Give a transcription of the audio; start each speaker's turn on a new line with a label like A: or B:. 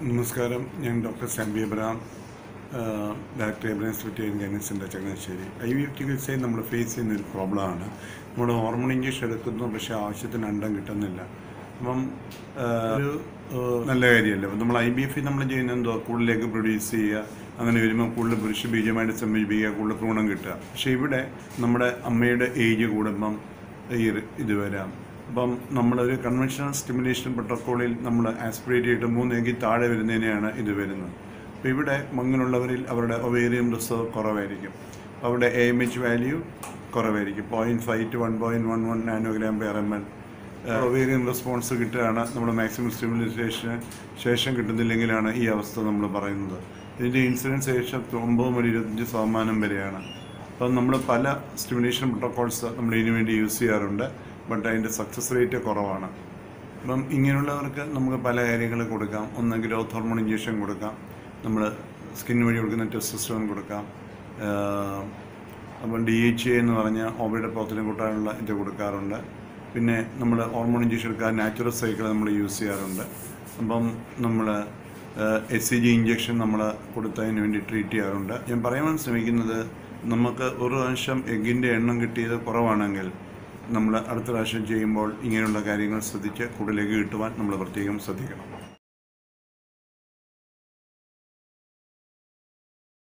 A: നമസ്കാരം ഞാൻ doctor Sampi Abraham director Abraham സ്വിറ്റേൻ ഗൈനസിൻ്റെ ചങ്ങനാശ്ശേരി ഐ വി എഫ് ചികിത്സയിൽ നമ്മൾ ഫേസ് ചെയ്യുന്ന ഒരു പ്രോബ്ലമാണ് നമ്മൾ ഹോർമോൺ ഇഞ്ചക്ഷൻ എടുക്കുന്നു പക്ഷേ ആവശ്യത്തിന് അണ്ടം കിട്ടുന്നില്ല അപ്പം ആ, ഒരു ആ, നല്ല കാര്യമല്ല അപ്പം നമ്മൾ ഐ ബി എഫിൽ നമ്മൾ ചെയ്യുന്ന എന്തോ കൂടുതൽ എഗ് പ്രൊഡ്യൂസ് ചെയ്യുക അങ്ങനെ വരുമ്പോൾ കൂടുതൽ പുരുഷ ബീജമായിട്ട് സംയോജിപ്പിക്കുക കൂടുതൽ ഭ്രൂണം കിട്ടുക പക്ഷേ ഇവിടെ നമ്മുടെ അമ്മയുടെ ഏജ് കൂടുമ്പം ഈ ഇത് വരാം അപ്പം നമ്മളൊരു കൺവെൻഷണൽ സ്റ്റിമുലേഷൻ പ്രോട്ടോക്കോളിൽ നമ്മൾ ആസ്പിറേറ്റ് ചെയ്തിട്ട് മൂന്ന് എങ്കിൽ താഴെ വരുന്നതിനെയാണ് ഇത് വരുന്നത് അപ്പോൾ ഇവിടെ മങ്ങനുള്ളവരിൽ അവരുടെ ഒവേറിയം റിസർവ് കുറവായിരിക്കും അവരുടെ എ എം എച്ച് വാല്യൂ കുറവായിരിക്കും point five to one point one one nanogram per M L ovarian response കിട്ടുകയാണ് നമ്മുടെ മാക്സിമം സ്റ്റിമുലേഷന് ശേഷം കിട്ടുന്നില്ലെങ്കിലാണ് ഈ അവസ്ഥ നമ്മൾ പറയുന്നത് ഇതിൻ്റെ ഇൻസിഡൻസ് ശേഷം ഒമ്പത് മുതൽ ഇരുപത്തഞ്ച് ശതമാനം വരെയാണ് അപ്പം നമ്മൾ പല സ്റ്റിമുലേഷൻ പ്രോട്ടോക്കോൾസ് നമ്മൾ ഇതിനു വേണ്ടി യൂസ് ചെയ്യാറുണ്ട് ബട്ട് അതിൻ്റെ സക്സസ് റേറ്റ് കുറവാണ് അപ്പം ഇങ്ങനെയുള്ളവർക്ക് നമുക്ക് പല കാര്യങ്ങൾ കൊടുക്കാം ഒന്ന് ഗ്രോത്ത് ഹോർമോൺ ഇഞ്ചക്ഷൻ കൊടുക്കാം നമ്മൾ സ്കിൻ വഴി കൊടുക്കുന്ന ടെസ്റ്റോസ്റ്റോൺ കൊടുക്കാം ആഹ് അപ്പം ഡി എച്ച് എ എന്ന് പറഞ്ഞ ഓവയുടെ പ്രവർത്തനം കൂട്ടാനുള്ള ഇത് കൊടുക്കാറുണ്ട് പിന്നെ നമ്മൾ ഹോർമോൺ ഇഞ്ചക്ഷൻ എടുക്കാൻ നാച്ചുറൽ സൈക്കിൾ നമ്മൾ യൂസ് ചെയ്യാറുണ്ട് അപ്പം നമ്മൾ എസ് സി ജി ഇഞ്ചക്ഷൻ നമ്മൾ കൊടുത്തതിന് വേണ്ടി ട്രീറ്റ് ചെയ്യാറുണ്ട് ഞാൻ പറയാൻ ശ്രമിക്കുന്നത് നമുക്ക് ഒരു പ്രാവശ്യം എഗ്ഗിൻ്റെ എണ്ണം കിട്ടിയത് കുറവാണെങ്കിൽ നമ്മൾ അടുത്ത പ്രാവശ്യം ചെയ്യുമ്പോൾ ഇങ്ങനെയുള്ള കാര്യങ്ങൾ ശ്രദ്ധിച്ച് കൂടുതൽ എഗ്ഗ് കിട്ടുവാൻ നമ്മൾ പ്രത്യേകം ശ്രദ്ധിക്കണം